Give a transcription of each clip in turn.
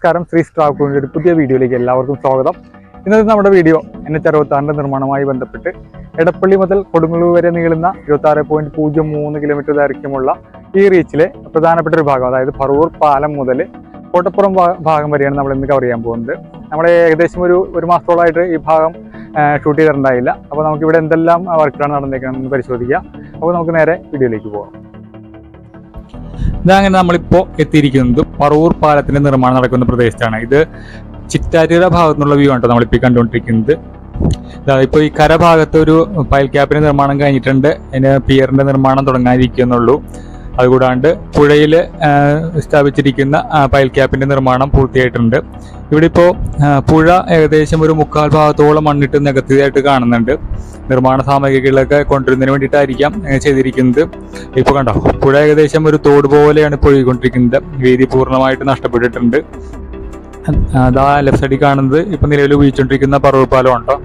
നമസ്കാരം ശ്രീ സ്ട്രാക്കൂറിൻ്റെ ഒരു പുതിയ വീഡിയോയിലേക്ക് എല്ലാവർക്കും സ്വാഗതം ഇന്നത്തെ നമ്മുടെ വീഡിയോ എൻ എച്ച് അറുപത്താറിൻ്റെ നിർമ്മാണവുമായി ബന്ധപ്പെട്ട് എടപ്പള്ളി മുതൽ കൊടുങ്ങല്ലൂർ വരെ നീളുന്ന ഇരുപത്താറ് പോയിന്റ് പൂജ്യം മൂന്ന് കിലോമീറ്റർ ദൈർഘ്യമുള്ള ഈ റീച്ചിലെ പ്രധാനപ്പെട്ട ഒരു ഭാഗം അതായത് പറവൂർ പാലം മുതൽ കോട്ടപ്പുറം ഭാ- ഭാഗം വരെയാണ് നമ്മൾ ഇന്ന് കവർ ചെയ്യാൻ പോകുന്നത് നമ്മൾ ഏകദേശം ഒരു ഒരു മാസത്തോളമായിട്ട് ഈ ഭാഗം ഷൂട്ട് ചെയ്തിട്ടുണ്ടായില്ല അപ്പോൾ നമുക്ക് ഇവിടെ എന്തെല്ലാം വർക്കുകളാണ് നടന്നേക്കണമെന്ന് പരിശോധിക്കാം അപ്പോൾ നമുക്ക് നേരെ വീഡിയോയിലേക്ക് പോകാം ഇതങ്ങനെ നമ്മളിപ്പോ എത്തിയിരിക്കുന്നത് പറവൂർ പാലത്തിന്റെ നിർമ്മാണം നടക്കുന്ന പ്രദേശത്താണ് ഇത് ചിറ്റാറ്റിയുടെ ഭാഗത്തു നിന്നുള്ള വ്യൂ ആണ് ട്ടോ നമ്മളിപ്പോ ഈ കണ്ടുകൊണ്ടിരിക്കുന്നത് ഇതാ ഇപ്പൊ ഈ കരഭാഗത്ത് ഒരു പൈൽ ക്യാപ്പിന്റെ നിർമ്മാണം കഴിഞ്ഞിട്ടുണ്ട് അതിന് പിയറിന്റെ നിർമ്മാണം തുടങ്ങാനിരിക്കുന്നുള്ളൂ അതുകൂടാണ്ട് പുഴയിൽ സ്ഥാപിച്ചിരിക്കുന്ന ആ, പൈൽ ക്യാപ്പിന്റെ നിർമ്മാണം പൂർത്തിയായിട്ടുണ്ട് ഇവിടെ ഇപ്പോൾ പുഴ ഏകദേശം ഒരു മുക്കാൽ ഭാഗത്തോളം മണ്ണിട്ട് നികത്തിയതായിട്ട് കാണുന്നുണ്ട് നിർമ്മാണ സാമഗ്രികളൊക്കെ കൊണ്ടുവരുന്നതിന് വേണ്ടിയിട്ടായിരിക്കാം ഇങ്ങനെ ചെയ്തിരിക്കുന്നത് ഇപ്പോൾ കണ്ടോ പുഴ ഏകദേശം ഒരു തോട് പോലെയാണ് ഇപ്പോൾ ഒഴുകിക്കൊണ്ടിരിക്കുന്നത് വീതി പൂർണ്ണമായിട്ട് നഷ്ടപ്പെട്ടിട്ടുണ്ട് അതാ ലെഫ്റ്റ് സൈഡിൽ കാണുന്നത് ഇപ്പൊ നിലവിൽ ഉപയോഗിച്ചുകൊണ്ടിരിക്കുന്ന പറവൂർ പാലമാണ് കേട്ടോ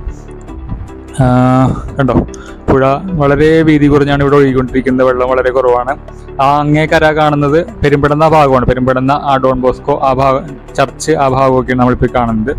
കണ്ടോ പുഴ വളരെ വീതി കുറഞ്ഞാണ് ഇവിടെ ഒഴുകിക്കൊണ്ടിരിക്കുന്നത് വെള്ളം വളരെ കുറവാണ് ആ അങ്ങേ കര കാണുന്നത് പെരുമ്പടുന്ന ഭാഗമാണ് പെരുമ്പടുന്ന ആ ഡോൺ ബോസ്കോ ആ ഭാഗം ചർച്ച് ആ ഭാഗമൊക്കെയാണ് നമ്മളിപ്പോൾ കാണുന്നത്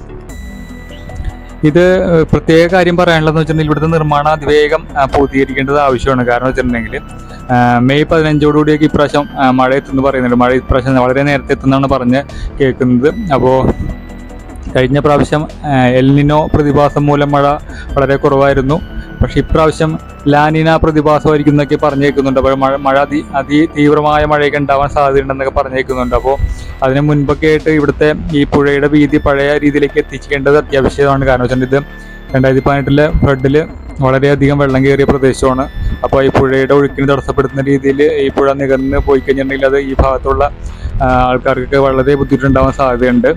ഇത് ഏഹ്, പ്രത്യേക കാര്യം പറയാനുള്ളതെന്ന് വെച്ചിട്ടുണ്ടെങ്കിൽ ഇവിടുത്തെ നിർമ്മാണം അതിവേഗം ആ, പൂർത്തീകരിക്കേണ്ടത് ആവശ്യമാണ് കാരണം വെച്ചിട്ടുണ്ടെങ്കിൽ ആ, മെയ് പതിനഞ്ചോടുകൂടിയൊക്കെ ഇപ്രാവശ്യം ആ, മഴ എത്തുന്നു പറയുന്നുണ്ട് മഴ ഇപ്രാവശ്യം വളരെ നേരത്തെ എത്തുന്നാണ് പറഞ്ഞ് കേൾക്കുന്നത് അപ്പോൾ കഴിഞ്ഞ പ്രാവശ്യം ആ, എൽനിനോ പ്രതിഭാസം മൂലം മഴ വളരെ കുറവായിരുന്നു പക്ഷെ ഇപ്രാവശ്യം ലാനിന പ്രതിഭാസമായിരിക്കും എന്നൊക്കെ പറഞ്ഞേക്കുന്നുണ്ട് അപ്പോൾ മഴ മഴ അതി അതി തീവ്രമായ മഴയൊക്കെ ഉണ്ടാവാൻ സാധ്യതയുണ്ടെന്നൊക്കെ പറഞ്ഞേക്കുന്നുണ്ട് അപ്പോൾ അതിന് മുൻപൊക്കെ ആയിട്ട് ഇവിടുത്തെ ഈ പുഴയുടെ വീതി പഴയ രീതിയിലേക്ക് എത്തിക്കേണ്ടത് അത്യാവശ്യമാണ് കാരണം വെച്ചിട്ടുണ്ടെങ്കിൽ ഇത് രണ്ടായിരത്തി പതിനെട്ടിലെ ഫ്ലഡിൽ വളരെയധികം വെള്ളം കയറിയ പ്രദേശമാണ് അപ്പോൾ ഈ പുഴയുടെ ഒഴുക്കിന് തടസ്സപ്പെടുത്തുന്ന രീതിയിൽ ഈ പുഴ നികന്ന് പോയി കഴിഞ്ഞിട്ടുണ്ടെങ്കിൽ അത് ഈ ഭാഗത്തുള്ള ആ, ആൾക്കാർക്കൊക്കെ വളരെ ബുദ്ധിമുട്ടുണ്ടാവാൻ സാധ്യതയുണ്ട്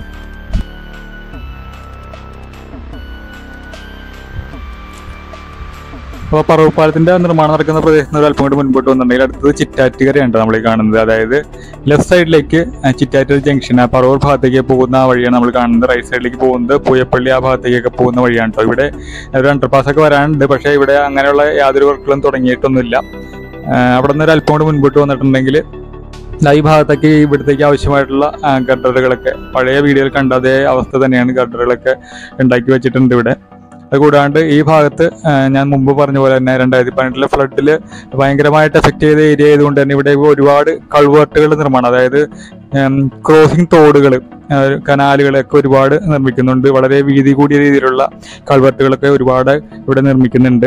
അപ്പോൾ പറവപ്പാലത്തിന്റെ നിർമ്മാണം നടക്കുന്ന പ്രദേശത്ത് നിന്ന് ഒരു അല്പം കൂടി മുൻപോട്ട് വന്നിട്ടുണ്ടെങ്കിൽ അടുത്തത് ചിറ്റാറ്റുകരയാണ് നമ്മൾ ഈ കാണുന്നത് അതായത് ലെഫ്റ്റ് സൈഡിലേക്ക് ചിറ്റാറ്റൂർ ജംഗ്ഷൻ ആ പറവൂർ ഭാഗത്തേക്ക് പോകുന്ന ആ വഴിയാണ് നമ്മൾ കാണുന്നത് റൈറ്റ് സൈഡിലേക്ക് പോകുന്നത് പൂയപ്പള്ളി ആ ഭാഗത്തേക്കൊക്കെ പോകുന്ന വഴിയാണ് കേട്ടോ ഇവിടെ ഒരു അണ്ടർപാസ് ഒക്കെ വരാനുണ്ട് പക്ഷേ ഇവിടെ അങ്ങനെയുള്ള യാതൊരു വർക്കുകളും തുടങ്ങിയിട്ടൊന്നുമില്ല ആ, അവിടെ നിന്ന് ഒരു അല്പം കൂടി മുൻപോട്ട് വന്നിട്ടുണ്ടെങ്കിൽ ദാ ഈ ഭാഗത്തേക്ക് ഇവിടത്തേക്ക് ആവശ്യമായിട്ടുള്ള ആ, ഗട്ടറുകളൊക്കെ പഴയ വീഡിയോയിൽ കണ്ട അതേ അവസ്ഥ തന്നെയാണ് ഗട്ടറുകളൊക്കെ ഉണ്ടാക്കി വെച്ചിട്ടുണ്ട് ഇവിടെ അതുകൂടാണ്ട് ഈ ഭാഗത്ത് ആ, ഞാൻ മുമ്പ് പറഞ്ഞ പോലെ തന്നെ രണ്ടായിരത്തി പതിനെട്ടിലെ ഫ്ലഡിൽ ഭയങ്കരമായിട്ട് എഫക്ട് ചെയ്ത ഏരിയ ആയതുകൊണ്ട് തന്നെ ഇവിടെ ഒരുപാട് കൾവേർട്ടുകൾ നിർമ്മാണം അതായത് ക്രോസിംഗ് തോടുകൾ കനാലുകളൊക്കെ ഒരുപാട് നിർമ്മിക്കുന്നുണ്ട് വളരെ വീതി കൂടിയ രീതിയിലുള്ള കൾവർട്ടുകളൊക്കെ ഒരുപാട് ഇവിടെ നിർമ്മിക്കുന്നുണ്ട്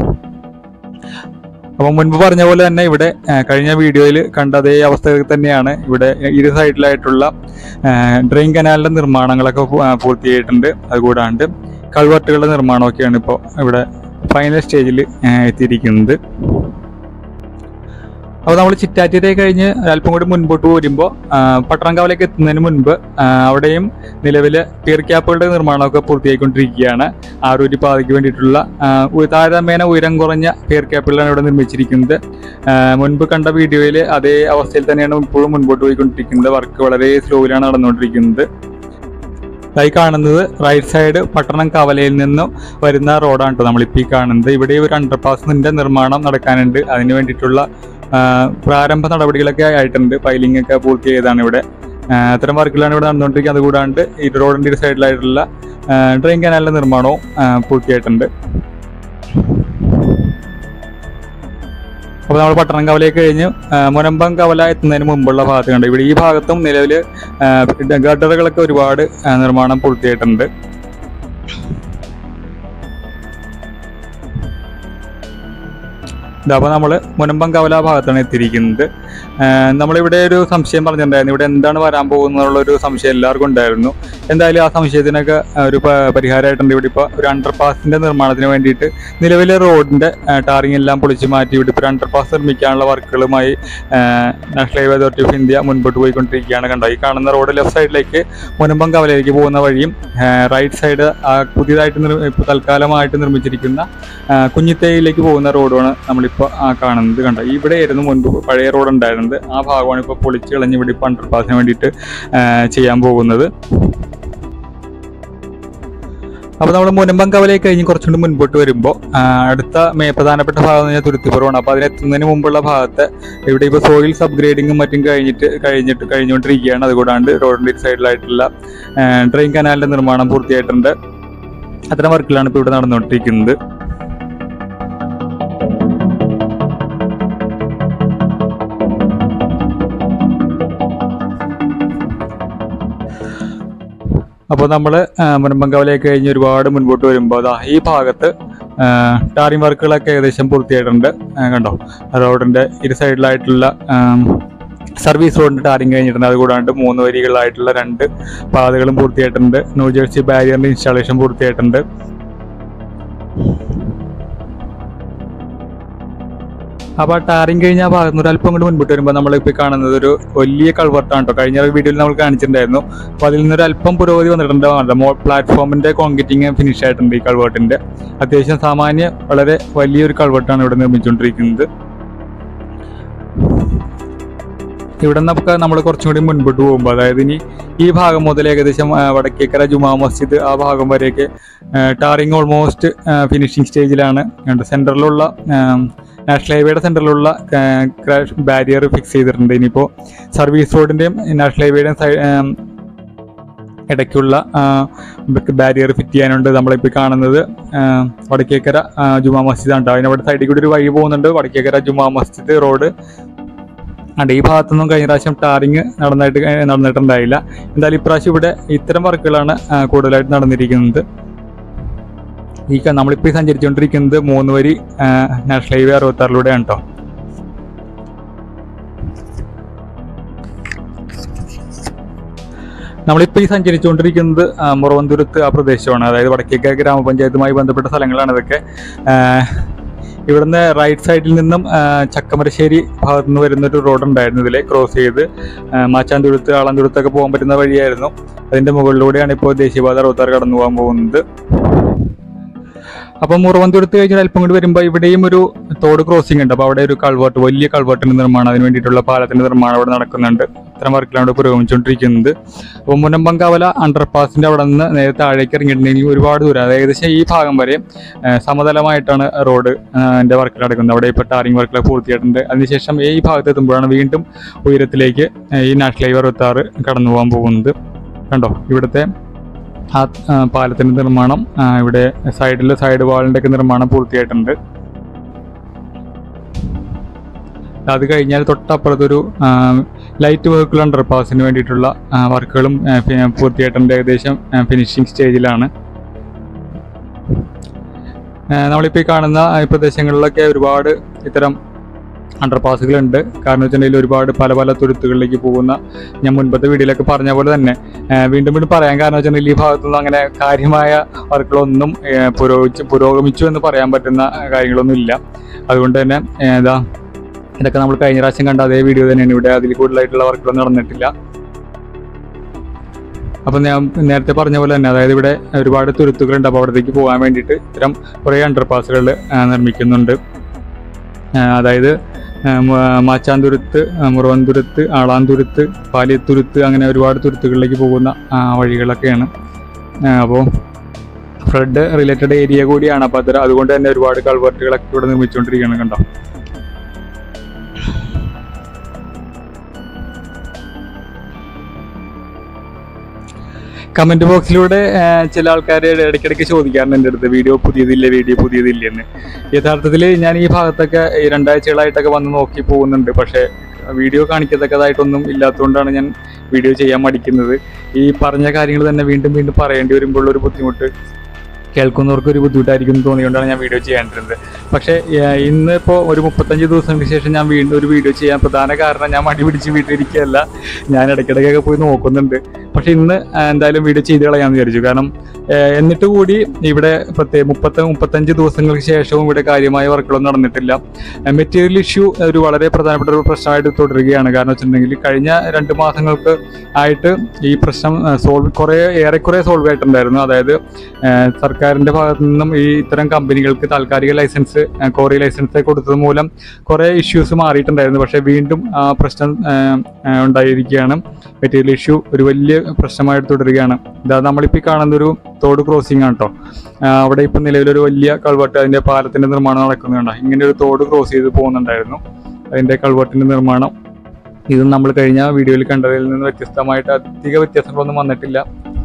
അപ്പം മുൻപ് പറഞ്ഞ പോലെ തന്നെ ഇവിടെ ആ, കഴിഞ്ഞ വീഡിയോയിൽ കണ്ട അതേ അവസ്ഥ തന്നെയാണ് ഇവിടെ ഇരു സൈഡിലായിട്ടുള്ള ഡ്രെയിൻ കനാലിന്റെ നിർമ്മാണങ്ങളൊക്കെ പൂ- ആ, പൂർത്തിയായിട്ടുണ്ട് അതുകൂടാണ്ട് കൾവർട്ടുകളുടെ നിർമ്മാണമൊക്കെയാണ് ഇപ്പോൾ ഇവിടെ ഫൈനൽ സ്റ്റേജിൽ എത്തിയിരിക്കുന്നത് അപ്പോൾ നമ്മൾ ചിറ്റാറ്റിരെ കഴിഞ്ഞ് അല്പം കൂടി മുൻപോട്ട് പോരുമ്പോൾ പട്ടണംകാവിലേക്ക് എത്തുന്നതിന് മുൻപ് ആ, അവിടെയും നിലവിൽ പിയർ ക്യാപ്പുകളുടെ നിർമ്മാണമൊക്കെ പൂർത്തിയായിക്കൊണ്ടിരിക്കുകയാണ് ആറൂരി പാതയ്ക്ക് വേണ്ടിയിട്ടുള്ള ആ, ഉ- താരതമ്യേന ഉയരം കുറഞ്ഞ പിയർ ക്യാപ്പുകളാണ് ഇവിടെ നിർമ്മിച്ചിരിക്കുന്നത് ആ, മുൻപ് കണ്ട വീഡിയോയിൽ അതേ അവസ്ഥയിൽ തന്നെയാണ് ഇപ്പോഴും മുൻപോട്ട് പോയിക്കൊണ്ടിരിക്കുന്നത് വർക്ക് വളരെ സ്ലോയിലാണ് നടന്നുകൊണ്ടിരിക്കുന്നത് ഇതായി കാണുന്നത് റൈറ്റ് സൈഡ് പട്ടണം കവലയിൽ നിന്നും വരുന്ന റോഡാണ് കേട്ടോ നമ്മളിപ്പോൾ ഈ കാണുന്നത് ഇവിടെ ഒരു അണ്ടർപാസിന്റെ നിർമ്മാണം നടക്കാനുണ്ട് അതിന് വേണ്ടിയിട്ടുള്ള ആ, പ്രാരംഭ നടപടികളൊക്കെ ആയിട്ടുണ്ട് പൈലിംഗ് ഒക്കെ പൂർത്തിയായതാണ് ഇവിടെ ആ, അത്തരം വർക്കുകളാണ് ഇവിടെ നടന്നുകൊണ്ടിരിക്കുന്നത് അതുകൂടാണ്ട് ഈ റോഡിന്റെ ഒരു സൈഡിലായിട്ടുള്ള ഡ്രെയിൻ കനാലിന്റെ നിർമ്മാണവും ആ, പൂർത്തിയായിട്ടുണ്ട് അപ്പോൾ നമ്മൾ പട്ടണം കവലയൊക്കെ കഴിഞ്ഞ് ആ, മുനമ്പം കവല എത്തുന്നതിന് മുമ്പുള്ള ഭാഗത്ത് കണ്ട് ഇവിടെ ഈ ഭാഗത്തും നിലവിൽ ഗട്ടറുകളൊക്കെ ഒരുപാട് ആ, നിർമ്മാണം പൂർത്തിയായിട്ടുണ്ട് ഇതാ അപ്പോൾ നമ്മൾ മുനമ്പം കവല ഭാഗത്താണ് എത്തിയിരിക്കുന്നത് ആ, നമ്മളിവിടെ ഒരു സംശയം പറഞ്ഞിട്ടുണ്ടായിരുന്നു ഇവിടെ എന്താണ് വരാൻ പോകുന്നുള്ള ഒരു സംശയം എല്ലാവർക്കും ഉണ്ടായിരുന്നു എന്തായാലും ആ സംശയത്തിനൊക്കെ ആ, ഒരു പ- പരിഹാരമായിട്ടുണ്ട് ഇവിടെ ഇപ്പോൾ ഒരു അണ്ടർപാസിന്റെ നിർമ്മാണത്തിന് വേണ്ടിയിട്ട് നിലവിലെ റോഡിന്റെ ടാറിങ് എല്ലാം പൊളിച്ചു മാറ്റി ഇവിടെ ഇപ്പോൾ അണ്ടർപാസ് നിർമ്മിക്കാനുള്ള വർക്കുകളുമായി National Highway Authority of India മുൻപോട്ട് പോയിക്കൊണ്ടിരിക്കുകയാണ് കണ്ടോ ഈ കാണുന്ന റോഡ് ലെഫ്റ്റ് സൈഡിലേക്ക് മുനമ്പം കവലയിലേക്ക് പോകുന്ന വഴിയും റൈറ്റ് സൈഡ് പുതിയതായിട്ട് നിർ- ഇപ്പോൾ തൽക്കാലമായിട്ട് നിർമ്മിച്ചിരിക്കുന്ന ആ, കുഞ്ഞിത്തേയിലേക്ക് പോകുന്ന റോഡാണ് നമ്മളിപ്പോൾ ആ കാണുന്നത് കണ്ടോ ഇവിടെയായിരുന്നു മുൻപ് പഴയ റോഡ് ഉണ്ടായിരുന്നത് ആ ഭാഗമാണ് ഇപ്പോൾ പൊളിച്ച് കളഞ്ഞ് ഇവിടെ ഇപ്പോൾ അണ്ടർപാസിന് വേണ്ടിയിട്ട് ആ, ചെയ്യാൻ പോകുന്നത് അപ്പോൾ നമ്മൾ മുനമ്പം കവലയൊക്കെ കഴിഞ്ഞ് കുറച്ചുകൂടി മുൻപോട്ട് വരുമ്പോൾ അടുത്ത മേ പ്രധാനപ്പെട്ട ഭാഗം എന്ന് പറഞ്ഞാൽ തുരുത്തിപ്പുറമാണ് അപ്പോൾ അതിനെത്തുന്നതിന് മുമ്പുള്ള ഭാഗത്ത് ഇവിടെ ഇപ്പോൾ സോയിൽസ് അപ്ഗ്രേഡിങ്ങും മറ്റും കഴിഞ്ഞിട്ട് കഴിഞ്ഞിട്ട് കഴിഞ്ഞുകൊണ്ടിരിക്കുകയാണ് അതുകൂടാണ്ട് റോഡിൻ്റെ ഇരു സൈഡിലായിട്ടുള്ള ഡ്രെയിൻ കനാലിൻ്റെ നിർമ്മാണം പൂർത്തിയായിട്ടുണ്ട് അത്തരം വർക്കുകളാണ് ഇപ്പോൾ ഇവിടെ നടന്നുകൊണ്ടിരിക്കുന്നത് അപ്പോൾ നമ്മൾ മുനമ്പങ്കവലയൊക്കെ കഴിഞ്ഞ് ഒരുപാട് മുൻപോട്ട് വരുമ്പോൾ അതാ ഈ ഭാഗത്ത് ടാറിംഗ് വർക്കുകളൊക്കെ ഏകദേശം പൂർത്തിയായിട്ടുണ്ട് ആ, കണ്ടോ റോഡിൻ്റെ ഇരു സൈഡിലായിട്ടുള്ള സർവീസ് റോഡിൻ്റെ ടാറിംഗ് കഴിഞ്ഞിട്ടുണ്ട് അതുകൂടാണ്ട് മൂന്ന് വരികളായിട്ടുള്ള രണ്ട് പാതകളും പൂർത്തിയായിട്ടുണ്ട് ന്യൂ ജേഴ്സി ബാരിയറിൻ്റെ ഇൻസ്റ്റാളേഷൻ പൂർത്തിയായിട്ടുണ്ട് അപ്പോൾ ടാറിങ് കഴിഞ്ഞ ആ ഭാഗത്ത് നിന്ന് ഒരു അല്പം കൂടി മുൻപോട്ട് വരുമ്പോൾ നമ്മളിപ്പോൾ കാണുന്നത് ഒരു വലിയ കൾവർട്ടാണ് കേട്ടോ കഴിഞ്ഞ വീഡിയോയിൽ നമ്മൾ കാണിച്ചിട്ടുണ്ടായിരുന്നു അപ്പോൾ അതിൽ നിന്നൊരു അല്പം പുരോഗതി വന്നിട്ടുണ്ട് മോ പ്ലാറ്റ്ഫോമിന്റെ കോൺക്രീറ്റിംഗ് ഫിനിഷ് ആയിട്ടുണ്ട് ഈ കൾവേർട്ടിന്റെ അത്യാവശ്യം സാമാന്യ വളരെ വലിയൊരു കൾവേർട്ടാണ് ഇവിടെ നിർമ്മിച്ചുകൊണ്ടിരിക്കുന്നത് ഇവിടെ നമുക്ക് നമ്മൾ കുറച്ചും കൂടി മുൻപോട്ട് പോകുമ്പോൾ അതായത് ഇനി ഈ ഭാഗം മുതൽ ഏകദേശം ആ, വടക്കേക്കര ജുമാ മസ്ജിദ് ആ ഭാഗം വരെയൊക്കെ ടാറിങ് ഓൾമോസ്റ്റ് ഫിനിഷിംഗ് സ്റ്റേജിലാണ് സെൻറ്ററിലുള്ള നാഷണൽ ഹൈവേയുടെ സെൻറ്ററിലുള്ള ക്രാഷ് ബാരിയർ ഫിക്സ് ചെയ്തിട്ടുണ്ട് ഇനിയിപ്പോൾ സർവീസ് റോഡിൻ്റെയും നാഷണൽ ഹൈവേയുടെയും സൈ ആം, ഇടയ്ക്കുള്ള ബാരിയർ ഫിറ്റ് ചെയ്യാനുണ്ട് നമ്മളിപ്പോൾ കാണുന്നത് ആ, വടക്കേക്കര ആ, ജുമാ മസ്ജിദ് ആണ് അതിനവിടെ സൈഡിൽ കൂടി ഒരു വഴി പോകുന്നുണ്ട് വടക്കേക്കര ജുമാ മസ്ജിദ് റോഡ് അണ്ട് ഈ ഭാഗത്തൊന്നും കഴിഞ്ഞ പ്രാവശ്യം ടാറിങ് നടന്നായിട്ട് ക- നടന്നിട്ടുണ്ടായില്ല എന്തായാലും ഇപ്രാവശ്യം ഇവിടെ ഇത്തരം വർക്കുകളാണ് ആ, കൂടുതലായിട്ട് നടന്നിരിക്കുന്നത് ഈ ക- നമ്മളിപ്പോൾ ഈ സഞ്ചരിച്ചുകൊണ്ടിരിക്കുന്നത് മൂന്ന് വരി ആ, നാഷണൽ ഹൈവേ അറുപത്താറിലൂടെയാണ് കേട്ടോ നമ്മളിപ്പോൾ ഈ സഞ്ചരിച്ചുകൊണ്ടിരിക്കുന്നത് ആ, മുറവന്തുരത്ത് ആ പ്രദേശമാണ് അതായത് വടക്കേക്കര ഗ്രാമപഞ്ചായത്തുമായി ബന്ധപ്പെട്ട സ്ഥലങ്ങളാണ് ഇതൊക്കെ ആ, ഇവിടുന്ന് റൈറ്റ് സൈഡിൽ നിന്നും ആ, ചക്കമരശ്ശേരി ഭാഗത്തു നിന്ന് വരുന്ന ഒരു റോഡ് ഉണ്ടായിരുന്നു ഇതിലെ ക്രോസ് ചെയ്ത് ആ, മാച്ചാന്തുരുത്ത് ആളന്തുരുത്തൊക്കെ പോകാൻ പറ്റുന്ന വഴിയായിരുന്നു അതിന്റെ മുകളിലൂടെയാണ് ഇപ്പോൾ ദേശീയപാത അറുപത്താറ് കടന്നു പോകാൻ പോകുന്നത് അപ്പം മുറവന്തുരത്ത് കഴിഞ്ഞാൽ അല്പം കൂടി വരുമ്പോൾ ഇവിടെയും ഒരു തോട് ക്രോസിംഗ് ഉണ്ട് അപ്പോൾ അവിടെ ഒരു കൾവേർട്ട് വലിയ കൾവേർട്ടിന്റെ നിർമ്മാണം അതിന് വേണ്ടിയിട്ടുള്ള പാലത്തിന്റെ നിർമ്മാണം അവിടെ നടക്കുന്നുണ്ട് ഇത്തരം വർക്കിലാണ് ഇവിടെ പുരോഗമിച്ചുകൊണ്ടിരിക്കുന്നത് അപ്പോൾ മുനമ്പങ്കാവല അണ്ടർപാസിന്റെ അവിടെ നിന്ന് നേരെ താഴേക്ക് ഇറങ്ങിയിട്ടുണ്ടെങ്കിൽ ഒരുപാട് ദൂരം അതായത് ഏകദേശം ഈ ഭാഗം വരെ ആ, സമതലമായിട്ടാണ് റോഡ് എൻ്റെ വർക്കിൽ നടക്കുന്നത് അവിടെ ഇപ്പോൾ ടാറിംഗ് വർക്കുകൾ പൂർത്തിയായിട്ടുണ്ട് അതിനുശേഷം ഈ ഭാഗത്ത് എത്തുമ്പോഴാണ് വീണ്ടും ഉയരത്തിലേക്ക് ആ, ഈ നാഷണൽ ഹൈവേ അറുപത്താറ് കടന്നു പോകാൻ പോകുന്നത് കണ്ടോ ഇവിടുത്തെ ആ ആ, പാലത്തിന്റെ നിർമ്മാണം ആ, ഇവിടെ സൈഡിൽ സൈഡ് വാളിന്റെ ഒക്കെ നിർമ്മാണം പൂർത്തിയായിട്ടുണ്ട് അത് കഴിഞ്ഞാൽ തൊട്ടപ്പുറത്തൊരു ആ, ലൈറ്റ് വെഹിക്കിൾ അണ്ടർപാസിന് വേണ്ടിയിട്ടുള്ള ആ, വർക്കുകളും ആ, ഫി- പൂർത്തിയായിട്ടുണ്ട് ഏകദേശം ആ, ഫിനിഷിംഗ് സ്റ്റേജിലാണ് ആ, നമ്മളിപ്പോൾ ഈ കാണുന്ന ഈ പ്രദേശങ്ങളിലൊക്കെ ഒരുപാട് ഇത്തരം അണ്ടർപാസുകളുണ്ട് കാരണം വെച്ചിട്ടുണ്ടെങ്കിൽ ഒരുപാട് പല പല തുരുത്തുകളിലേക്ക് പോകുന്ന ഞാൻ മുൻപത്തെ വീഡിയോയിലൊക്കെ പറഞ്ഞ പോലെ തന്നെ ആ, വീണ്ടും വീണ്ടും പറയാൻ കാരണം വെച്ചിട്ടുണ്ടെങ്കിൽ ഈ ഭാഗത്തുനിന്ന് അങ്ങനെ കാര്യമായ വർക്കുകളൊന്നും ആ, പുരോഗമിച്ച് പുരോഗമിച്ചു എന്ന് പറയാൻ പറ്റുന്ന കാര്യങ്ങളൊന്നും ഇല്ല അതുകൊണ്ട് തന്നെ ആ, ഇതാ ഇതൊക്കെ നമ്മൾ കഴിഞ്ഞ പ്രാവശ്യം കണ്ട അതേ വീഡിയോ തന്നെയാണ് ഇവിടെ അതിൽ കൂടുതലായിട്ടുള്ള വർക്കുകളൊന്നും നടന്നിട്ടില്ല അപ്പം ഞാൻ നേരത്തെ പറഞ്ഞ പോലെ തന്നെ അതായത് ഇവിടെ ഒരുപാട് തുരുത്തുകളുണ്ട് അപ്പോൾ അവിടത്തേക്ക് പോകാൻ വേണ്ടിയിട്ട് ഇത്തരം കുറേ അണ്ടർപാസുകൾ നിർമ്മിക്കുന്നുണ്ട് ആ, അതായത് ആ, മ- മാച്ചാന്തുരുത്ത് ആ, മുറവന്തുരുത്ത് ആളാന്തുരുത്ത് പാലിയത്തുരുത്ത് അങ്ങനെ ഒരുപാട് തുരുത്തുകളിലേക്ക് പോകുന്ന ആ, വഴികളൊക്കെയാണ് അപ്പോൾ ഫ്ലഡ് റിലേറ്റഡ് ഏരിയ കൂടിയാണ് അപ്പോൾ അത് അതുകൊണ്ട് തന്നെ ഒരുപാട് കൾവർട്ടുകളൊക്കെ ഇവിടെ നിർമ്മിച്ചുകൊണ്ടിരിക്കുകയാണ് കണ്ടോ കമന്റ് ബോക്സിലൂടെ ആ, ചില ആൾക്കാർ ഇടയ്ക്കിടയ്ക്ക് ചോദിക്കാറുണ്ട് എൻ്റെ അടുത്ത് വീഡിയോ പുതിയതില്ല വീഡിയോ പുതിയതില്ല എന്ന് യഥാർത്ഥത്തിൽ ഞാൻ ഈ ഭാഗത്തൊക്കെ ഈ രണ്ടാഴ്ചകളായിട്ടൊക്കെ വന്ന് നോക്കി പോകുന്നുണ്ട് പക്ഷേ വീഡിയോ കാണിക്കത്തക്കതായിട്ടൊന്നും ഇല്ലാത്തതുകൊണ്ടാണ് ഞാൻ വീഡിയോ ചെയ്യാൻ മടിക്കുന്നത് ഈ പറഞ്ഞ കാര്യങ്ങൾ തന്നെ വീണ്ടും വീണ്ടും പറയേണ്ടി വരുമ്പോൾ ഒരു ബുദ്ധിമുട്ട് കേൾക്കുന്നവർക്ക് ഒരു ബുദ്ധിമുട്ടായിരിക്കും എന്ന് തോന്നിയുകൊണ്ടാണ് ഞാൻ വീഡിയോ ചെയ്യാണ്ടിരുന്നത് പക്ഷേ ഏഹ്, ഇന്നിപ്പോൾ ഒരു മുപ്പത്തഞ്ച് ദിവസങ്ങൾക്ക് ശേഷം ഞാൻ വീണ്ടും ഒരു വീഡിയോ ചെയ്യാൻ പ്രധാന കാരണം ഞാൻ മടി പിടിച്ച് വീട്ടിലിരിക്കുകയല്ല ഞാൻ ഇടയ്ക്കിടയ്ക്കൊക്കെ പോയി നോക്കുന്നുണ്ട് പക്ഷെ ഇന്ന് ആ, എന്തായാലും വീഡിയോ ചെയ്ത് കളയാമെന്ന് വിചാരിച്ചു കാരണം ഏഹ്, എന്നിട്ട് കൂടി ഇവിടെ പ്രത്യേക മുപ്പത്തി മുപ്പത്തഞ്ച് ദിവസങ്ങൾക്ക് ശേഷവും ഇവിടെ കാര്യമായ വർക്കുകളൊന്നും നടന്നിട്ടില്ല മെറ്റീരിയൽ ഇഷ്യൂ ഒരു വളരെ പ്രധാനപ്പെട്ട ഒരു പ്രശ്നമായിട്ട് തുടരുകയാണ് കാരണം വെച്ചിട്ടുണ്ടെങ്കിൽ കഴിഞ്ഞ രണ്ട് മാസങ്ങൾക്ക് ആയിട്ട് ഈ പ്രശ്നം സോൾവ് കുറേ ഏറെക്കുറെ സോൾവ് ആയിട്ടുണ്ടായിരുന്നു അതായത് ഏഹ് സർക്കാർ സർക്കാരിന്റെ ഭാഗത്തു നിന്നും ഈ ഇത്തരം കമ്പനികൾക്ക് താൽക്കാലിക ലൈസൻസ് കോറി ലൈസൻസ് കൊടുത്തത് മൂലം കുറെ ഇഷ്യൂസ് മാറിയിട്ടുണ്ടായിരുന്നു പക്ഷെ വീണ്ടും ആ പ്രശ്നം ആ, ആ, ഉണ്ടായിരിക്കുകയാണ് മെറ്റീരിയൽ ഇഷ്യൂ ഒരു വലിയ പ്രശ്നമായിട്ട് തുടരുകയാണ് ഇതാ നമ്മളിപ്പോൾ ഈ കാണുന്ന ഒരു തോട് ക്രോസിംഗ് ആണ് കേട്ടോ അവിടെ ഇപ്പം നിലവിലൊരു വലിയ കൾവട്ട് അതിന്റെ പാലത്തിന്റെ നിർമ്മാണം നടക്കുന്നുണ്ട് ഇങ്ങനെ ഒരു തോട് ക്രോസ് ചെയ്ത് പോകുന്നുണ്ടായിരുന്നു അതിന്റെ കൾവട്ടിന്റെ നിർമ്മാണം ഇത് നമ്മൾ കഴിഞ്ഞ വീഡിയോയിൽ കണ്ടതിൽ നിന്ന് വ്യത്യസ്തമായിട്ട് അധിക വ്യത്യാസങ്ങളൊന്നും വന്നിട്ടില്ല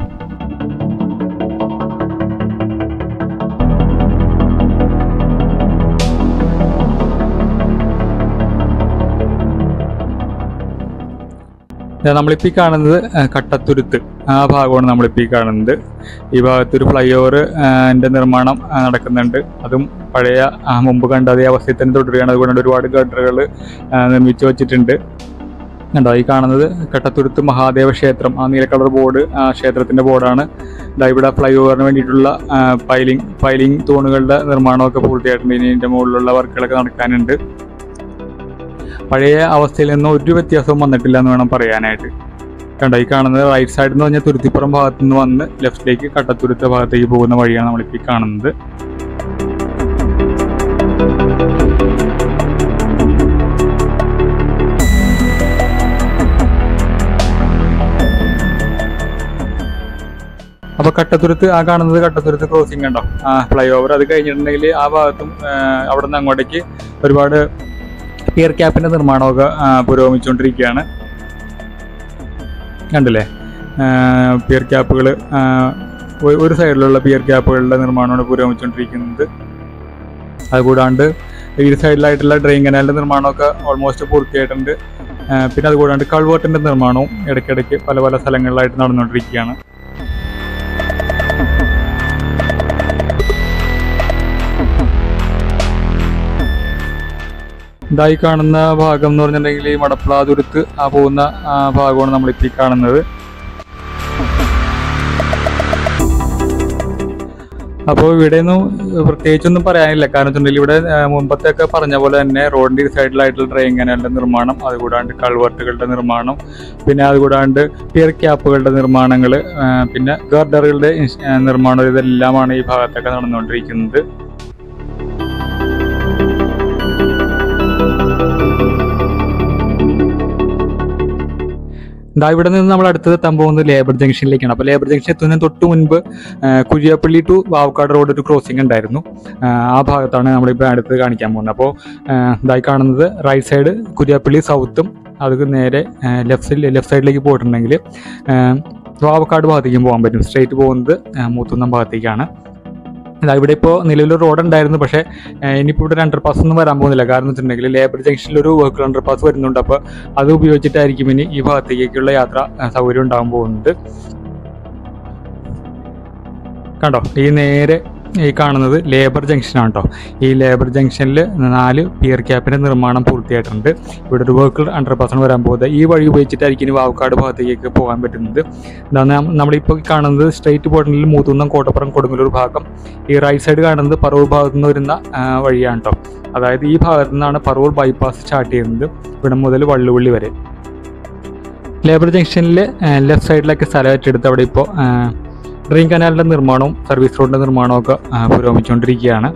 ദാ നമ്മളിപ്പോൾ ഈ കാണുന്നത് ആ, കട്ടത്തുരുത്ത് ആ ഭാഗമാണ് നമ്മളിപ്പോൾ ഈ കാണുന്നത് ഈ ഭാഗത്ത് ഒരു ഫ്ലൈ ഓവർ ന്റെ നിർമ്മാണം ആ, നടക്കുന്നുണ്ട് അതും പഴയ ആ, മുമ്പ് കണ്ട അതേ അവസ്ഥയിൽ തന്നെ തുടരുകയാണ് അതുകൊണ്ട് ഒരുപാട് ഗഡറുകൾ നിർമ്മിച്ചു വച്ചിട്ടുണ്ട് കണ്ടോ ഈ കാണുന്നത് കട്ടത്തുരുത്ത് മഹാദേവ ക്ഷേത്രം ആ നീല കളർ ബോർഡ് ആ ക്ഷേത്രത്തിന്റെ ബോർഡാണ് ഇതാ ഇവിടെ ഫ്ലൈ ഓവറിന് വേണ്ടിയിട്ടുള്ള പൈലിംഗ് പൈലിംഗ് തൂണുകളുടെ നിർമ്മാണമൊക്കെ പൂർത്തിയായിട്ടുണ്ട് ഇനി ഇതിന്റെ മുകളിലുള്ള വർക്കുകളൊക്കെ നടക്കാനുണ്ട് പഴയ അവസ്ഥയിൽ നിന്ന് ഒരു വ്യത്യാസവും വന്നിട്ടില്ല എന്ന് വേണം പറയാനായിട്ട് കണ്ടോ ഈ കാണുന്നത് റൈറ്റ് സൈഡിൽ എന്ന് പറഞ്ഞാൽ തുരുത്തിപ്പുറം ഭാഗത്തു നിന്ന് വന്ന് ലെഫ്റ്റിലേക്ക് കട്ടത്തുരുത്ത ഭാഗത്തേക്ക് പോകുന്ന വഴിയാണ് നമ്മളിപ്പോൾ ഈ കാണുന്നത് അപ്പൊ കട്ടത്തുരുത്ത് ആ കാണുന്നത് കട്ടത്തുരുത്ത് ക്രോസിംഗ് ഉണ്ടോ ആ ഫ്ലൈ ഓവർ അത് കഴിഞ്ഞിട്ടുണ്ടെങ്കിൽ ആ ഭാഗത്തും ആ, അവിടെ നിന്ന് അങ്ങോട്ടേക്ക് ഒരുപാട് പിയർ ക്യാപ്പിന്റെ നിർമ്മാണമൊക്കെ ആ, പുരോഗമിച്ചുകൊണ്ടിരിക്കുകയാണ് കണ്ടില്ലേ പിയർ ക്യാപ്പുകൾ ഒരു സൈഡിലുള്ള പിയർ ക്യാപ്പുകളുടെ നിർമ്മാണമാണ് പുരോഗമിച്ചുകൊണ്ടിരിക്കുന്നത് അതുകൂടാണ്ട് ഇരു സൈഡിലായിട്ടുള്ള ഡ്രെയിൻ കനാലിന്റെ നിർമ്മാണമൊക്കെ ഓൾമോസ്റ്റ് പൂർത്തിയായിട്ടുണ്ട് ആ, പിന്നെ അതുകൂടാണ്ട് കൾവേർട്ടിന്റെ നിർമ്മാണവും ഇടയ്ക്കിടയ്ക്ക് പല പല സ്ഥലങ്ങളിലായിട്ട് നടന്നുകൊണ്ടിരിക്കുകയാണ് ഇതായി കാണുന്ന ഭാഗം എന്ന് പറഞ്ഞിട്ടുണ്ടെങ്കിൽ ഈ മടപ്ലാതുരത്ത് ആ പോകുന്ന ആ ഭാഗമാണ് നമ്മളിപ്പോൾ ഈ കാണുന്നത് അപ്പോൾ ഇവിടെ ഒന്നും പ്രത്യേകിച്ചൊന്നും പറയാനില്ല കാരണം വെച്ചിട്ടുണ്ടെങ്കിൽ ഇവിടെ ആ, മുമ്പത്തെ ഒക്കെ പറഞ്ഞ പോലെ തന്നെ റോഡിന്റെ ഇരു സൈഡിലായിട്ടുള്ള ഡ്രെയിൻ കനാലിന്റെ നിർമ്മാണം അതുകൂടാണ്ട് കൾവർട്ടുകളുടെ നിർമ്മാണം പിന്നെ അതുകൂടാണ്ട് പിയർ ക്യാപ്പുകളുടെ നിർമ്മാണങ്ങൾ പിന്നെ ഗർഡറുകളുടെ ഇൻസ്- ആ, നിർമ്മാണം ഇതെല്ലാമാണ് ഈ ഭാഗത്തൊക്കെ നടന്നുകൊണ്ടിരിക്കുന്നത് ഇതാ ഇവിടെ നിന്ന് നമ്മൾ അടുത്തത് എത്താൻ പോകുന്നത് ലേബർ ജംഗ്ഷനിലേക്കാണ് അപ്പോൾ ലേബർ ജംഗ്ഷൻ എത്തുന്നതിന് തൊട്ട് മുൻപ് ആ, കുഴിയപ്പള്ളി ടു വാവക്കാട് റോഡ് ഒരു ക്രോസിംഗ് ഉണ്ടായിരുന്നു ആ, ആ ഭാഗത്താണ് നമ്മളിപ്പോൾ അടുത്ത് കാണിക്കാൻ പോകുന്നത് അപ്പോൾ ഇതായി കാണുന്നത് റൈറ്റ് സൈഡ് കുര്യാപ്പള്ളി സൗത്തും അത് നേരെ ലെഫ്റ്റ് സൈഡ് ലെഫ്റ്റ് സൈഡിലേക്ക് പോയിട്ടുണ്ടെങ്കിൽ ആ, വാവക്കാട് ഭാഗത്തേക്കും പോകാൻ പറ്റും സ്ട്രേറ്റ് പോകുന്നത് ആ, മൂത്തുന്നം ഭാഗത്തേക്കാണ് ഇതാ ഇവിടെ ഇപ്പോൾ നിലവിലൊരു റോഡ് ഉണ്ടായിരുന്നു പക്ഷേ ഏഹ് ഇനിയിപ്പോൾ ഇവിടെ ഒരു അണ്ടർ പാസ് ഒന്നും വരാൻ പോകുന്നില്ല കാരണം വെച്ചിട്ടുണ്ടെങ്കിൽ ലേബർ ജംഗ്ഷനിൽ ഒരു വെഹിക്കിൾ അണ്ടർ പാസ് വരുന്നുണ്ട് അപ്പോൾ അത് ഉപയോഗിച്ചിട്ടായിരിക്കും ഇനി ഈ ഭാഗത്തേക്കുള്ള യാത്ര ഏഹ് സൗകര്യം ഉണ്ടാകാൻ പോകുന്നത് കണ്ടോ ഈ നേരെ ഈ കാണുന്നത് ലേബർ ജംഗ്ഷനാണ് കേട്ടോ ഈ ലേബർ ജംഗ്ഷനിൽ നാല് പിയർ ക്യാപ്പിന്റെ നിർമ്മാണം പൂർത്തിയായിട്ടുണ്ട് ഇവിടെ ഒരു വെഹിക്കിൾ അണ്ടർ പാസ്സാണ് വരാൻ പോകുന്നത് ഈ വഴി ഉപയോഗിച്ചിട്ടായിരിക്കും ഇനി വാവക്കാട് ഭാഗത്തേക്ക് പോകാൻ പറ്റുന്നത് ഇതാണ് നാം- നമ്മളിപ്പോൾ കാണുന്നത് സ്ട്രേറ്റ് പോയിട്ടുണ്ടെങ്കിൽ മൂത്തുന്നം കോട്ടപ്പുറം കൊടുങ്ങല്ലൂർ ഭാഗം ഈ റൈറ്റ് സൈഡ് കാണുന്നത് പറവൂർ ഭാഗത്തു നിന്ന് വരുന്ന ആ, വഴിയാണ് കേട്ടോ അതായത് ഈ ഭാഗത്തു നിന്നാണ് പറവൂർ ബൈപ്പാസ് സ്റ്റാർട്ട് ചെയ്യുന്നത് ഇവിടെ മുതൽ വള്ളുവള്ളി വരെ ലേബർ ജംഗ്ഷനിൽ ലെഫ്റ്റ് സൈഡിലൊക്കെ സ്ഥലം ഏറ്റെടുത്ത് അവിടെ ഇപ്പോൾ ഡ്രെയിൻ കനാലിൻ്റെ നിർമ്മാണവും സർവീസ് റോഡിൻ്റെ നിർമ്മാണവും ഒക്കെ ആ, പുരോഗമിച്ചുകൊണ്ടിരിക്കുകയാണ്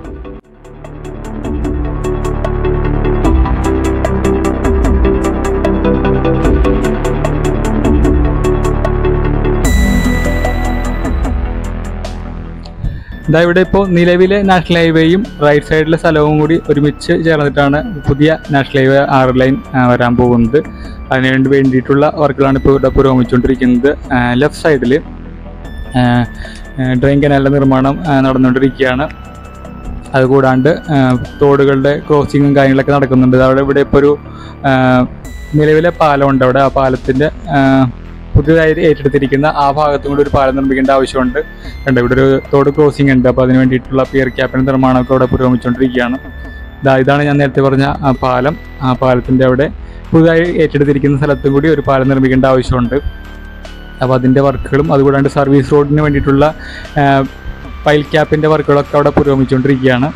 ഇതാ ഇവിടെ ഇപ്പോൾ നിലവിലെ നാഷണൽ ഹൈവേയും റൈറ്റ് സൈഡിലെ സ്ഥലവും കൂടി ഒരുമിച്ച് ചേർന്നിട്ടാണ് പുതിയ നാഷണൽ ഹൈവേ ആറ് ലൈൻ ആ, വരാൻ പോകുന്നത് അതിനുവേണ്ടി വേണ്ടിയിട്ടുള്ള വർക്കുകളാണ് ഇപ്പോൾ ഇവിടെ പുരോഗമിച്ചുകൊണ്ടിരിക്കുന്നത് ലെഫ്റ്റ് സൈഡിൽ ഡ്രെയിൻ കനാലിൻ്റെ നിർമ്മാണം ആ, നടന്നുകൊണ്ടിരിക്കുകയാണ് അതുകൂടാണ്ട് ആ, തോടുകളുടെ ക്രോസിങ്ങും കാര്യങ്ങളൊക്കെ നടക്കുന്നുണ്ട് അവിടെ ഇവിടെ ഇപ്പോൾ ഒരു ആ, നിലവിലെ പാലമുണ്ട് അവിടെ ആ പാലത്തിൻ്റെ പുതിയതായി ഏറ്റെടുത്തിരിക്കുന്ന ആ ഭാഗത്തും കൂടി ഒരു പാലം നിർമ്മിക്കേണ്ട ആവശ്യമുണ്ട് കണ്ടോ ഇവിടെ ഒരു തോട് ക്രോസിംഗ് ഉണ്ട് അപ്പോൾ അതിന് വേണ്ടിയിട്ടുള്ള പിയർ ക്യാപ്പിൻ്റെ നിർമ്മാണമൊക്കെ അവിടെ പുരോഗമിച്ചുകൊണ്ടിരിക്കുകയാണ് ഇതാ ഇതാണ് ഞാൻ നേരത്തെ പറഞ്ഞ ആ പാലം ആ പാലത്തിൻ്റെ അവിടെ പുതുതായി ഏറ്റെടുത്തിരിക്കുന്ന സ്ഥലത്തും കൂടി ഒരു പാലം നിർമ്മിക്കേണ്ട ആവശ്യമുണ്ട് അപ്പോൾ അതിൻ്റെ വർക്കുകളും അതുകൂടാണ്ട് സർവീസ് റോഡിന് വേണ്ടിയിട്ടുള്ള ആ, പൈൽ ക്യാപ്പിൻ്റെ വർക്കുകളൊക്കെ അവിടെ പുരോഗമിച്ചുകൊണ്ടിരിക്കുകയാണ്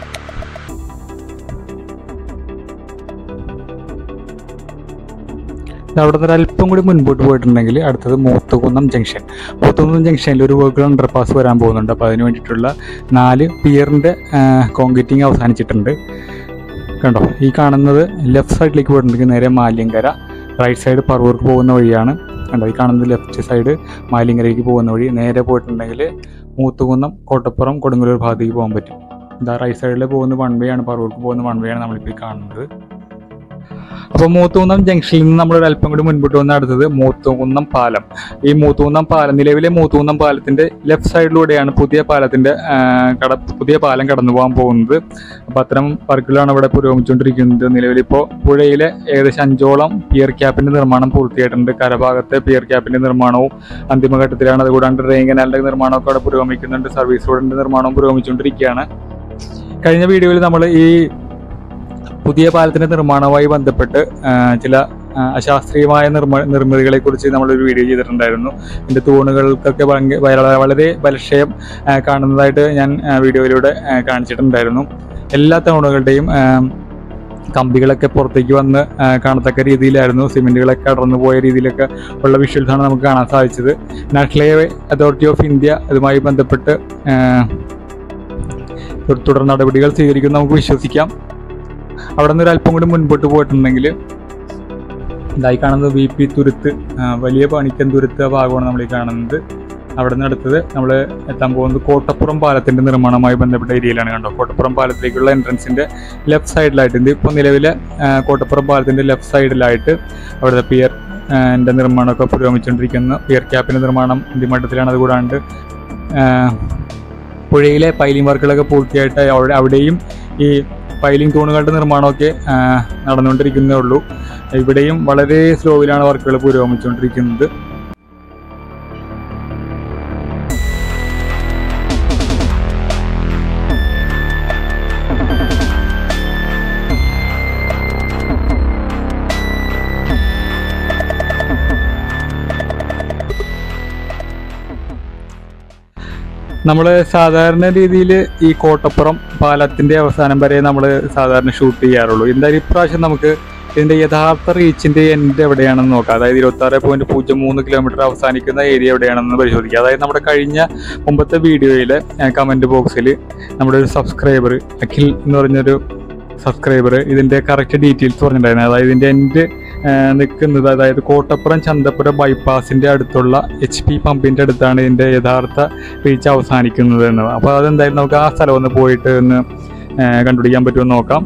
അവിടെ നിന്ന് അല്പം കൂടി മുൻപോട്ട് പോയിട്ടുണ്ടെങ്കിൽ അടുത്തത് മൂത്തുകുന്നം ജംഗ്ഷൻ മൂത്തുകുന്നം ജംഗ്ഷനിൽ ഒരു വർക്കുകൾ അണ്ടർപാസ് വരാൻ പോകുന്നുണ്ട് അപ്പോൾ അതിന് വേണ്ടിയിട്ടുള്ള നാല് പിയറിൻ്റെ കോൺക്രീറ്റിംഗ് അവസാനിച്ചിട്ടുണ്ട് കണ്ടോ ഈ കാണുന്നത് ലെഫ്റ്റ് സൈഡിലേക്ക് പോയിട്ടുണ്ടെങ്കിൽ നേരെ മാലിയങ്കര റൈറ്റ് സൈഡ് പറവൂർക്ക് പോകുന്ന വഴിയാണ് കണ്ടോ ഈ കാണുന്നത് ലെഫ്റ്റ് സൈഡ് മാലിയങ്കരയ്ക്ക് പോകുന്ന വഴി നേരെ പോയിട്ടുണ്ടെങ്കിൽ മൂത്തുകുന്നം കോട്ടപ്പുറം കൊടുങ്ങല്ലൂർ ഭാഗത്തേക്ക് പോകാൻ പറ്റും ഇതാ റൈറ്റ് സൈഡിൽ പോകുന്ന വൺ വേ ആണ് പറവൂർക്ക് പോകുന്ന വൺ വേ ആണ് നമ്മളിപ്പോൾ ഈ കാണുന്നത് അപ്പോൾ മൂത്തുകുന്നം ജംഗ്ഷനിൽ നിന്ന് നമ്മൾ ഒരു അല്പം കൂടി മുൻപോട്ട് വന്ന് അടുത്തത് മൂത്തുകുന്നം പാലം ഈ മൂത്തുകുന്നം പാലം നിലവിലെ മൂത്തുകുന്നം പാലത്തിന്റെ ലെഫ്റ്റ് സൈഡിലൂടെയാണ് പുതിയ പാലത്തിന്റെ ആ, കട പുതിയ പാലം കടന്നു പോകാൻ പോകുന്നത് അപ്പോൾ അത്തരം വർക്കുകളാണ് ഇവിടെ പുരോഗമിച്ചുകൊണ്ടിരിക്കുന്നത് നിലവിലിപ്പോൾ പുഴയിലെ ഏകദേശം അഞ്ചോളം പിയർ ക്യാപ്പിന്റെ നിർമ്മാണം പൂർത്തിയായിട്ടുണ്ട് കരഭാഗത്തെ പിയർ ക്യാപ്പിന്റെ നിർമ്മാണവും അന്തിമഘട്ടത്തിലാണ് അതുകൂടാണ്ട് ഡ്രെയിൻ കനാലിന്റെ നിർമ്മാണമൊക്കെ അവിടെ പുരോഗമിക്കുന്നുണ്ട് സർവീസ് റോഡിന്റെ നിർമ്മാണവും പുരോഗമിച്ചുകൊണ്ടിരിക്കുകയാണ് കഴിഞ്ഞ വീഡിയോയിൽ നമ്മൾ ഈ പുതിയ പാലത്തിന്റെ നിർമ്മാണവുമായി ബന്ധപ്പെട്ട് ആ, ചില ആ, അശാസ്ത്രീയമായ നിർമ്മ നിർമ്മിതികളെ കുറിച്ച് നമ്മളൊരു വീഡിയോ ചെയ്തിട്ടുണ്ടായിരുന്നു ഇതിന്റെ തൂണുകൾക്കൊക്കെ ഭയങ്ക- വളരെ വളരെ ബലക്ഷയം ആ, കാണുന്നതായിട്ട് ഞാൻ ആ, വീഡിയോയിലൂടെ ആ, കാണിച്ചിട്ടുണ്ടായിരുന്നു എല്ലാ തൂണുകളുടെയും ആ, കമ്പികളൊക്കെ പുറത്തേക്ക് വന്ന് ആ, കാണത്തക്ക രീതിയിലായിരുന്നു സിമെന്റുകളൊക്കെ അടർന്നു പോയ രീതിയിലൊക്കെ ഉള്ള വിഷ്വൽസ് ആണ് നമുക്ക് കാണാൻ സാധിച്ചത് National Highway Authority of India ഇതുമായി ബന്ധപ്പെട്ട് ആ, തുടർ നടപടികൾ സ്വീകരിക്കും നമുക്ക് വിശ്വസിക്കാം അവിടെ നിന്ന് ഒരു അല്പം കൂടി മുൻപോട്ട് പോയിട്ടുണ്ടെങ്കിൽ ഇതായി കാണുന്നത് വി പി തുരുത്ത് ആ, വലിയ പണിക്കൻ തുരുത്ത് ആ ഭാഗമാണ് നമ്മൾ ഈ കാണുന്നത് അവിടെ നിന്ന് അടുത്തത് നമ്മൾ എത്താൻ പോകുന്നത് കോട്ടപ്പുറം പാലത്തിന്റെ നിർമ്മാണവുമായി ബന്ധപ്പെട്ട ഏരിയയിലാണ് കണ്ടോ കോട്ടപ്പുറം പാലത്തിലേക്കുള്ള എൻട്രൻസിന്റെ ലെഫ്റ്റ് സൈഡിലായിട്ട് ഇത് ഇപ്പോൾ നിലവിലെ ആ, കോട്ടപ്പുറം പാലത്തിന്റെ ലെഫ്റ്റ് സൈഡിലായിട്ട് അവിടുത്തെ പിയർ എൻ്റെ നിർമ്മാണമൊക്കെ പുരോഗമിച്ചുകൊണ്ടിരിക്കുന്നു പിയർ ക്യാപ്പിന്റെ നിർമ്മാണം അന്തിമഘട്ടത്തിലാണ് അതുകൂടാണ്ട് ആ, പുഴയിലെ പൈലിംഗ് വർക്കുകളൊക്കെ പൂർത്തിയായിട്ട് അവിടെ അവിടെയും ഈ പൈലിംഗ് തൂണുകളുടെ നിർമ്മാണമൊക്കെ ആ, നടന്നുകൊണ്ടിരിക്കുന്നേ ഉള്ളൂ ഇവിടെയും വളരെ സ്ലോവിലാണ് വർക്കുകൾ പുരോഗമിച്ചുകൊണ്ടിരിക്കുന്നത് നമ്മൾ സാധാരണ രീതിയിൽ ഈ കോട്ടപ്പുറം പാലത്തിന്റെ അവസാനം വരെ നമ്മൾ സാധാരണ ഷൂട്ട് ചെയ്യാറുള്ളൂ എന്തായാലും ഇപ്രാവശ്യം നമുക്ക് ഇതിന്റെ യഥാർത്ഥ റീച്ചിന്റെ എൻഡ് എവിടെയാണെന്ന് നോക്കാം അതായത് ഇരുപത്തി ആറ് പോയിന്റ് പൂജ്യം മൂന്ന് കിലോമീറ്റർ അവസാനിക്കുന്ന ഏരിയ എവിടെയാണെന്ന് പരിശോധിക്കുക അതായത് നമ്മുടെ കഴിഞ്ഞ മുമ്പത്തെ വീഡിയോയിലെ കമന്റ് ബോക്സിൽ നമ്മുടെ ഒരു സബ്സ്ക്രൈബർ അഖിൽ എന്ന് പറഞ്ഞൊരു സബ്സ്ക്രൈബർ ഇതിന്റെ കറക്റ്റ് ഡീറ്റെയിൽസ് പറഞ്ഞിട്ടുണ്ടായിരുന്നു അതായത് ഇതിന്റെ എൻഡ് നിൽക്കുന്നത് അതായത് കോട്ടപ്പുറം ചന്തപ്പുര ബൈപ്പാസിന്റെ അടുത്തുള്ള എച്ച് പി പമ്പിന്റെ അടുത്താണ് ഇതിന്റെ യഥാർത്ഥ റീച്ച് അവസാനിക്കുന്നത് എന്ന് അപ്പോൾ അതെന്തായാലും നമുക്ക് ആ സ്ഥലം ഒന്ന് പോയിട്ട് ഒന്ന് ആ, കണ്ടുപിടിക്കാൻ പറ്റുമെന്ന് നോക്കാം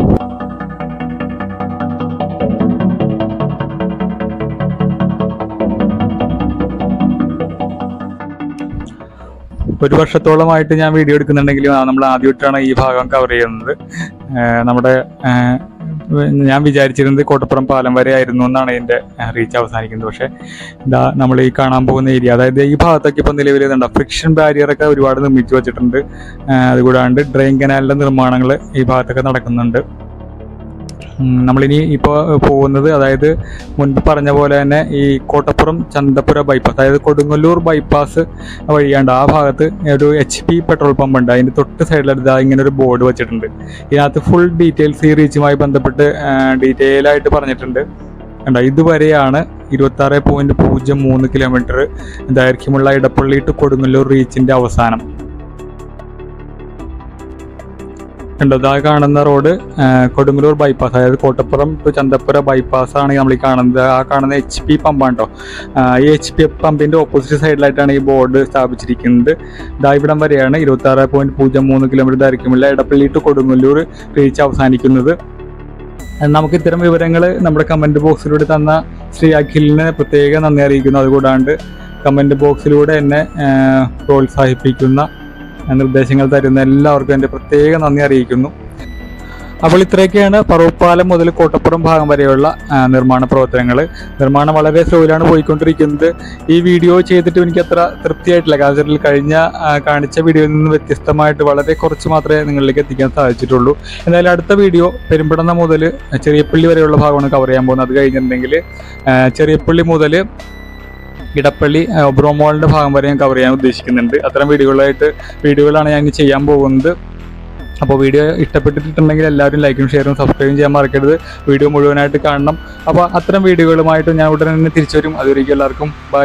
ഒരു വർഷത്തോളമായിട്ട് ഞാൻ വീഡിയോ എടുക്കുന്നുണ്ടെങ്കിലും നമ്മൾ ആദ്യമായിട്ടാണ് ഈ ഭാഗം കവർ ചെയ്യുന്നത് ആ, നമ്മുടെ ആ, ഞാൻ വിചാരിച്ചിരുന്നത് കോട്ടപ്പുറം പാലം വരെ ആയിരുന്നു എന്നാണ് ഇതിന്റെ റീച്ച് അവസാനിക്കുന്നത് പക്ഷെ ഇതാ നമ്മൾ ഈ കാണാൻ പോകുന്ന ഏരിയ അതായത് ഈ ഭാഗത്തൊക്കെ ഇപ്പം നിലവിൽ ഇതുണ്ട് ഫ്രിക്ഷൻ ബാരിയർ ഒക്കെ ഒരുപാട് നിർമ്മിച്ചു വെച്ചിട്ടുണ്ട് ആ, അതുകൂടാണ്ട് ഡ്രെയിൻ കനാലിന്റെ നിർമ്മാണങ്ങൾ ഈ ഭാഗത്തൊക്കെ നടക്കുന്നുണ്ട് ഉം, നമ്മളിനി ഇപ്പോൾ പോകുന്നത് അതായത് മുൻപ് പറഞ്ഞ പോലെ തന്നെ ഈ കോട്ടപ്പുറം ചന്തപ്പുര ബൈപ്പാസ് അതായത് കൊടുങ്ങല്ലൂർ ബൈപ്പാസ് വഴിയാണ്ട് ആ ഭാഗത്ത് ഒരു എച്ച് പി പെട്രോൾ പമ്പ് ഉണ്ട് അതിന്റെ തൊട്ട് സൈഡിലെടുത്ത് ഇങ്ങനെ ഒരു ബോർഡ് വെച്ചിട്ടുണ്ട് ഇതിനകത്ത് ഫുൾ ഡീറ്റെയിൽസ് ഈ റീച്ചുമായി ബന്ധപ്പെട്ട് ഡീറ്റെയിൽ ആയിട്ട് പറഞ്ഞിട്ടുണ്ട് കണ്ടോ ഇതുവരെയാണ് ഇരുപത്തി ആറ് പോയിന്റ് പൂജ്യം മൂന്ന് കിലോമീറ്റർ ദൈർഘ്യമുള്ള ഇടപ്പള്ളി ടു കൊടുങ്ങല്ലൂർ റീച്ചിന്റെ അവസാനം കണ്ടോ ഇതാ കാണുന്ന റോഡ് കൊടുങ്ങല്ലൂർ ബൈപ്പാസ് അതായത് കോട്ടപ്പുറം ടു ചന്തപ്പുര ബൈപ്പാസ് ആണ് നമ്മൾ ഈ കാണുന്നത് ആ കാണുന്ന എച്ച് പി പമ്പാണ് കേട്ടോ ഈ എച്ച് പി പമ്പിന്റെ ഓപ്പോസിറ്റ് സൈഡിലായിട്ടാണ് ഈ ബോർഡ് സ്ഥാപിച്ചിരിക്കുന്നത് ഇതാ ഇവിടം വരെയാണ് ഇരുപത്തി ആറ് പോയിന്റ് പൂജ്യം മൂന്ന് കിലോമീറ്റർ ദൈർഘ്യമുള്ള ഇടപ്പള്ളി ടു കൊടുങ്ങല്ലൂർ റീച്ച് അവസാനിക്കുന്നത് നമുക്ക് ഇത്തരം വിവരങ്ങൾ നമ്മുടെ കമന്റ് ബോക്സിലൂടെ തന്ന ശ്രീ അഖിലിന് പ്രത്യേക നന്ദി അറിയിക്കുന്നു അതുകൂടാണ്ട് കമന്റ് ബോക്സിലൂടെ എന്നെ ആ, പ്രോത്സാഹിപ്പിക്കുന്ന ആ, നിർദ്ദേശങ്ങൾ തരുന്ന എല്ലാവർക്കും എൻ്റെ പ്രത്യേക നന്ദി അറിയിക്കുന്നു അപ്പോൾ ഇത്രയൊക്കെയാണ് പറവപ്പാലം മുതൽ കോട്ടപ്പുറം ഭാഗം വരെയുള്ള ആ, നിർമ്മാണ പ്രവർത്തനങ്ങൾ നിർമ്മാണം വളരെ സ്ലോയിലാണ് പോയിക്കൊണ്ടിരിക്കുന്നത് ഈ വീഡിയോ ചെയ്തിട്ട് എനിക്ക് അത്ര തൃപ്തിയായിട്ടില്ല കാരണം കഴിഞ്ഞ ആ, കാണിച്ച വീഡിയോയിൽ നിന്ന് വ്യത്യസ്തമായിട്ട് വളരെ കുറച്ച് മാത്രമേ നിങ്ങളിലേക്ക് എത്തിക്കാൻ സാധിച്ചിട്ടുള്ളൂ എന്തായാലും അടുത്ത വീഡിയോ പെരുമ്പടന്ന മുതൽ ചെറിയപ്പള്ളി വരെയുള്ള ഭാഗമാണ് കവർ ചെയ്യാൻ പോകുന്നത് അത് കഴിഞ്ഞിട്ടുണ്ടെങ്കിൽ ആ, ചെറിയപ്പള്ളി മുതൽ ഇടപ്പള്ളി ആ, ഒബ്രോമോളിന്റെ ഭാഗം വരെ ഞാൻ കവർ ചെയ്യാൻ ഉദ്ദേശിക്കുന്നുണ്ട് അത്തരം വീഡിയോകളായിട്ട് വീഡിയോകളാണ് ഞാൻ ഇനി ചെയ്യാൻ പോകുന്നത് അപ്പോൾ വീഡിയോ ഇഷ്ടപ്പെട്ടിട്ടുണ്ടെങ്കിൽ എല്ലാവരും ലൈക്കും ഷെയറും സബ്സ്ക്രൈബും ചെയ്യാൻ മറക്കരുത് വീഡിയോ മുഴുവനായിട്ട് കാണണം അപ്പോൾ അത്തരം വീഡിയോകളുമായിട്ട് ഞാൻ ഉടനെ തന്നെ തിരിച്ചു വരും അതുവരേക്കും എല്ലാവർക്കും ബൈ